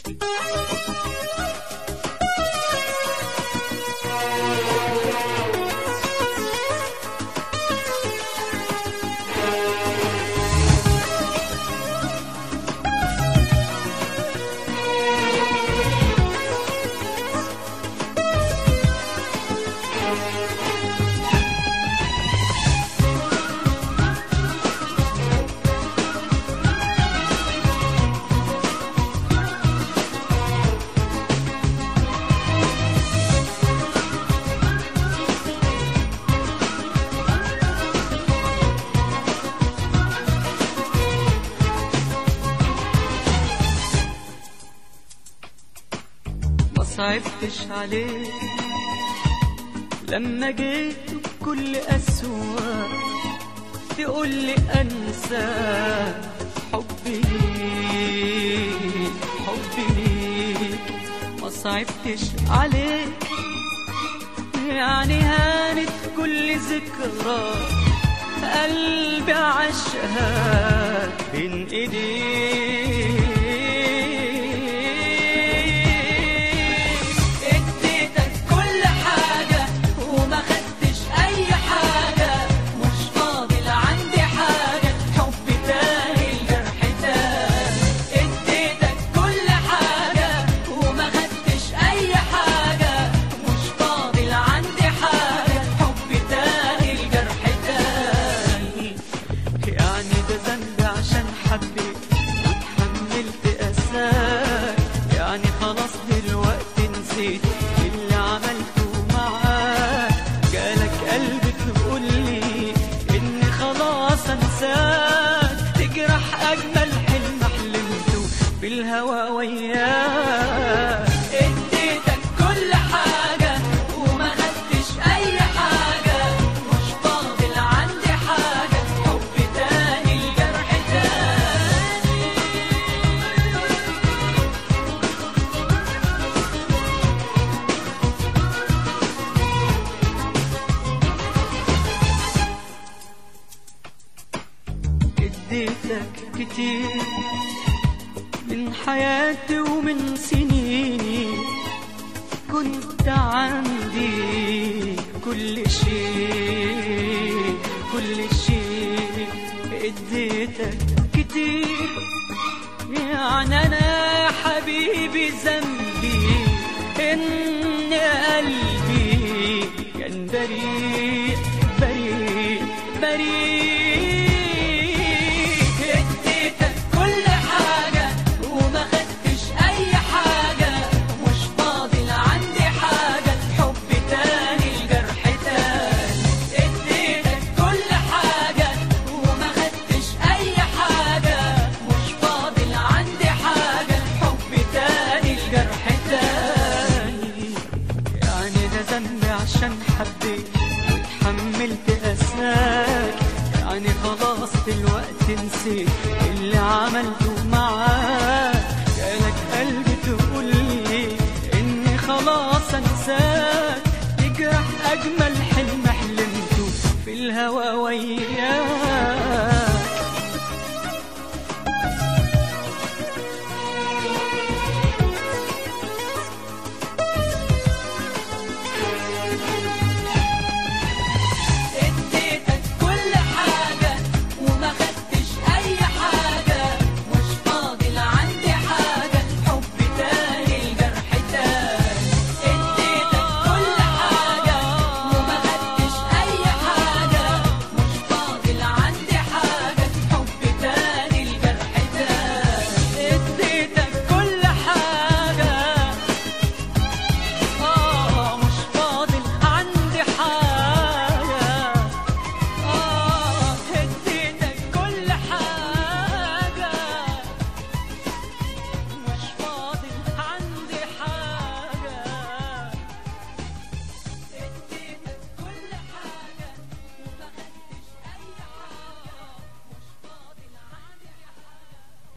ما صعبتش عليك لما جيت بكل قسوة تقول لي أنسى حبي ليك حبي ليك ما صعبتش عليك يعني هانت كل ذكرى قلبي عشقها بين ايديك اديتك كل حاجة وما خدتش أي حاجة مش فاضل عندي حاجة حب تاني الجرح تاني اديتك كل حاجة وما خدتش أي حاجة مش فاضل عندي حاجة حب تاني الجرح تاني يعني ده ذنب عشان حبيت واتحملت أساك يعني خلاص دلوقتي نسيت اللي عملته معاك جالك قلبي تقول لي إني خلاص أنساك تجرح أجمل حلم حلمته بالهوى وياك اديتك كل حاجة وما خدتش أي حاجة مش فاضل عندي حاجة حب تاني الجرح تاني اديتك كتير من حياتي ومن سنيني كنت عندي كل شيء كل شيء اديتك كتير يعني انا يا حبيبي ذنبي ان قلبي كان بريء بريء بريء اديتك كل حاجة وما خدتش أي حاجة مش فاضل عندي حاجة حب تاني الجرح تاني اديتك كل حاجة وما خدتش أي حاجة مش فاضل عندي حاجة حب تاني الجرح تاني يعني ده ذنبي عشان حبيت واتحملت أساك يعني خلاص دلوقتي نسيت اللي عملته